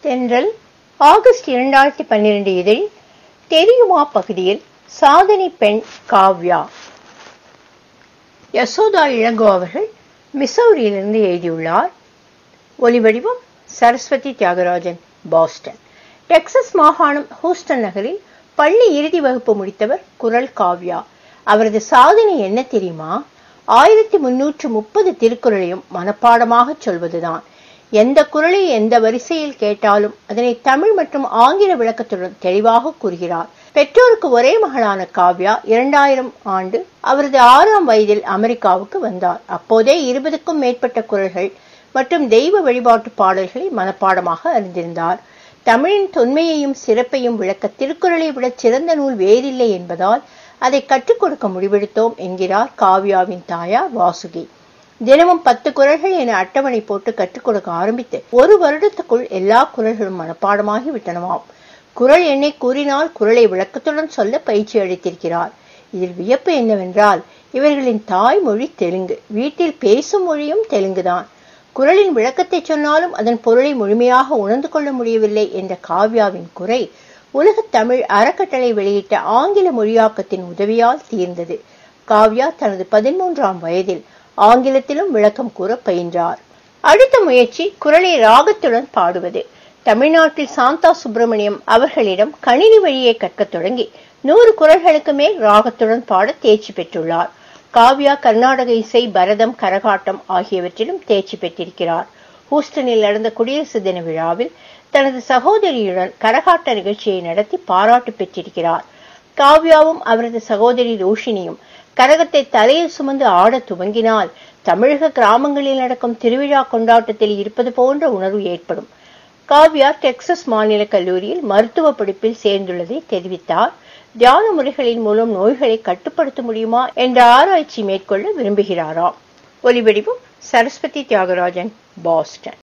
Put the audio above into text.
தென்றல் ஆகஸ்ட் இரண்டாயிரத்தி பன்னிரண்டு இதழில் தெரியுமா பகுதியில் சாதனை பெண் காவ்யா யசோதா இளங்கோ அவர்கள் மிசௌரியிலிருந்து எழுதியுள்ளார் ஒலிவடிவம் சரஸ்வதி தியாகராஜன் பாஸ்டன் டெக்சஸ் மாகாணம் ஹூஸ்டன் நகரில் பள்ளி இறுதி வகுப்பு முடித்தவர் குரல் காவ்யா அவரது சாதனை என்ன தெரியுமா ஆயிரத்தி முன்னூற்று முப்பது திருக்குறளையும் மனப்பாடமாக சொல்வதுதான் எந்த குரலை எந்த வரிசையில் கேட்டாலும் அதனை தமிழ் மற்றும் ஆங்கில விளக்கத்துடன் தெளிவாக கூறுகிறார் பெற்றோருக்கு ஒரே மகளான காவ்யா இரண்டாயிரம் ஆண்டு அவரது ஆறாம் வயதில் அமெரிக்காவுக்கு வந்தார் அப்போதே இருபதுக்கும் மேற்பட்ட குரல்கள் மற்றும் தெய்வ வழிபாட்டு பாடல்களை மனப்பாடமாக அறிந்திருந்தார் தமிழின் தொன்மையையும் சிறப்பையும் விளக்க திருக்குறளை விட சிறந்த நூல் வேறில்லை என்பதால் அதை கற்றுக் கொடுக்க முடிவெடுத்தோம் என்கிறார் காவ்யாவின் தாயார் வாசுகி தினமும் பத்து குரல்கள் என அட்டவணை போட்டு கற்றுக் கொடுக்க ஆரம்பித்து ஒரு வருடத்துக்குள் எல்லா குரல்களும் மனப்பாடமாகி விட்டனவாம் குரல் எண்ணை கூறினால் குரலை விளக்கத்துடன் சொல்ல பயிற்சி அளித்திருக்கிறார் இதில் வியப்பு என்னவென்றால் இவர்களின் தாய்மொழி தெலுங்கு வீட்டில் பேசும் மொழியும் தெலுங்குதான் குரலின் விளக்கத்தை சொன்னாலும் அதன் பொருளை முழுமையாக உணர்ந்து கொள்ள முடியவில்லை என்ற காவ்யாவின் குறை உலகத் தமிழ் அறக்கட்டளை வெளியிட்ட ஆங்கில மொழியாக்கத்தின் உதவியால் தீர்ந்தது காவ்யா தனது பதிமூன்றாம் வயதில் ஆங்கிலத்திலும் விளக்கம் கூற பயின்றார் அடுத்த முயற்சி குரலை ராகத்துடன் பாடுவது தமிழ்நாட்டில் சாந்தா சுப்பிரமணியம் அவர்களிடம் கணினி வழியை கற்கத் தொடங்கி நூறு குரல்களுக்கு மேல் ராகத்துடன் பாட தேர்ச்சி பெற்றுள்ளார் காவ்யா கர்நாடக இசை பரதம் கரகாட்டம் ஆகியவற்றிலும் தேர்ச்சி பெற்றிருக்கிறார் ஹூஸ்டனில் நடந்த குடியரசு தின விழாவில் தனது சகோதரியுடன் கரகாட்ட நிகழ்ச்சியை நடத்தி பாராட்டு பெற்றிருக்கிறார் காவ்யாவும் அவரது சகோதரி ரோஷினியும் கரகத்தை தலையில் சுமந்து ஆடத் துவங்கினால் தமிழக கிராமங்களில் நடக்கும் திருவிழா கொண்டாட்டத்தில் இருப்பது போன்ற உணர்வு ஏற்படும் காவ்யா டெக்சஸ் மாநில கல்லூரியில் மருத்துவ படிப்பில் சேர்ந்துள்ளதை தெரிவித்தார் தியான முறைகளின் மூலம் நோய்களை கட்டுப்படுத்த முடியுமா என்ற ஆராய்ச்சி மேற்கொள்ள விரும்புகிறாராம் ஒலிவடிவம் சரஸ்வதி தியாகராஜன் பாஸ்டன்